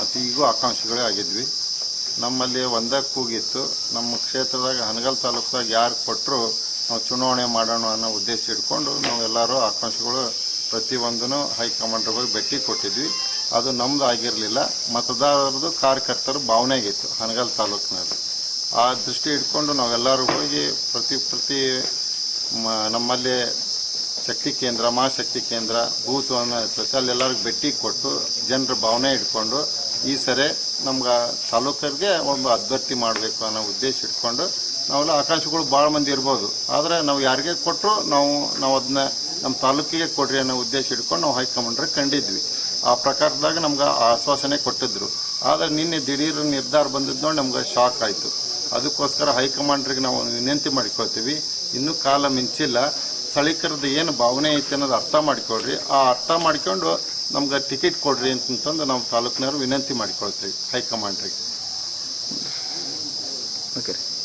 ಮತ್ತು ಈಗೂ ಆಕಾಂಕ್ಷಿಗಳೇ ಆಗಿದ್ವಿ ನಮ್ಮಲ್ಲಿ ಒಂದೇ ಕೂಗಿತ್ತು ನಮ್ಮ ಕ್ಷೇತ್ರದಾಗ ಹನಗಲ್ ತಾಲೂಕ್ದಾಗ ಯಾರು ಕೊಟ್ಟರು ನಾವು ಚುನಾವಣೆ ಮಾಡೋಣ ಅನ್ನೋ ಉದ್ದೇಶ ಇಟ್ಕೊಂಡು ನಾವು ಎಲ್ಲರೂ ಆಕಾಂಕ್ಷಿಗಳು ಪ್ರತಿಯೊಂದೂ ಹೈಕಮಾಂಡ್ರಿಗೆ ಹೋಗಿ ಭೇಟಿ ಕೊಟ್ಟಿದ್ವಿ ಅದು ನಮ್ದು ಆಗಿರಲಿಲ್ಲ ಮತದಾರರದು ಕಾರ್ಯಕರ್ತರ ಭಾವನೆ ಆಗಿತ್ತು ಹನಗಲ್ ತಾಲೂಕಿನಲ್ಲಿ ಆ ದೃಷ್ಟಿ ಇಟ್ಕೊಂಡು ನಾವೆಲ್ಲರೂ ಹೋಗಿ ಪ್ರತಿ ಪ್ರತಿ ಮ- ನಮ್ಮಲ್ಲಿ ಶಕ್ತಿ ಕೇಂದ್ರ ಮಹಾಶಕ್ತಿ ಕೇಂದ್ರ ಬೂತ್ ಇರ್ತೈತೆ ಅಲ್ಲೆಲ್ಲರಿಗೂ ಭೇಟಿ ಕೊಟ್ಟು ಜನರ ಭಾವನೆ ಇಟ್ಕೊಂಡು ಈ ಸರಿ ನಮ್ಗೆ ತಾಲೂಕರಿಗೆ ಒಂದು ಅಭ್ಯರ್ಥಿ ಮಾಡಬೇಕು ಅನ್ನೋ ಉದ್ದೇಶ ಇಟ್ಕೊಂಡು ನಾವೆಲ್ಲ ಆಕಾಂಕ್ಷಿಗಳು ಭಾಳ ಮಂದಿ ಇರ್ಬೋದು ಆದರೆ ನಾವು ಯಾರಿಗೆ ಕೊಟ್ಟರು ನಾವು ನಾವು ಅದನ್ನ ನಮ್ಮ ತಾಲೂಕಿಗೆ ಕೊಡ್ರಿ ಅನ್ನೋ ಉದ್ದೇಶ ಇಟ್ಕೊಂಡು ನಾವು ಹೈಕಮಾಂಡ್ರಿಗೆ ಕಂಡಿದ್ವಿ ಆ ಪ್ರಕಾರದಾಗ ನಮ್ಗೆ ಆಶ್ವಾಸನೆ ಕೊಟ್ಟಿದ್ರು ಆದರೆ ನಿನ್ನೆ ದಿಢೀರ್ ನಿರ್ಧಾರ ಬಂದಿದ್ದು ನೋಡಿ ನಮ್ಗೆ ಶಾಕ್ ಆಯಿತು ಅದಕ್ಕೋಸ್ಕರ ಹೈಕಮಾಂಡ್ರಿಗೆ ನಾವು ವಿನಂತಿ ಮಾಡ್ಕೊಳ್ತೀವಿ ಇನ್ನೂ ಕಾಲ ಮಿಂಚಿಲ್ಲ ಸ್ಥಳೀಕರದ ಏನು ಭಾವನೆ ಐತೆ ಅನ್ನೋದು ಅರ್ಥ ಮಾಡ್ಕೊಳ್ರಿ ಆ ಅರ್ಥ ಮಾಡ್ಕೊಂಡು ನಮ್ಗೆ ಟಿಕೆಟ್ ಕೊಡ್ರಿ ಅಂತಂದು ನಾವು ತಾಲೂಕಿನವ್ರು ವಿನಂತಿ ಮಾಡ್ಕೊಳ್ತೀವಿ ಹೈಕಮಾಂಡ್ರಿಗೆ ಓಕೆ ರೀ